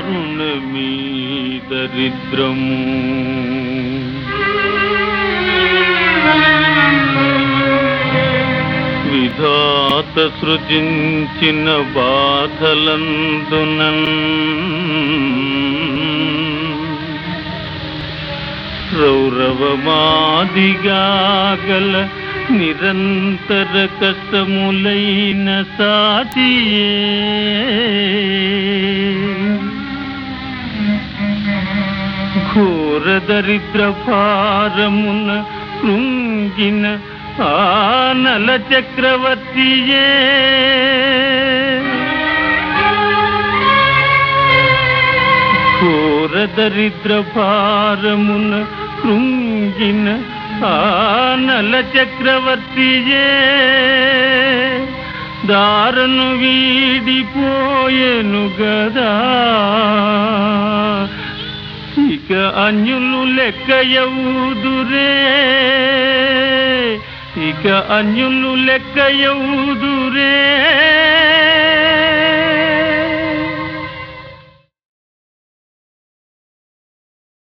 దారుణమీ దరిద్రము విధాత సృజించిన బాధలందునన్ రౌరవమాదిగా గల నిరంతర కష్టములైన సాటియే ఘోర దరిద్ర భారమున కృంగిన ఆనల చక్రవర్తియే ఘోర దరిద్ర భారమున కృంగిన ఆనల చక్రవర్తియే దారను వీడిపోయెను గదా ఇక అన్యులు లెక్కయవుదురే ఇక అన్యులు లెక్కయవుదురే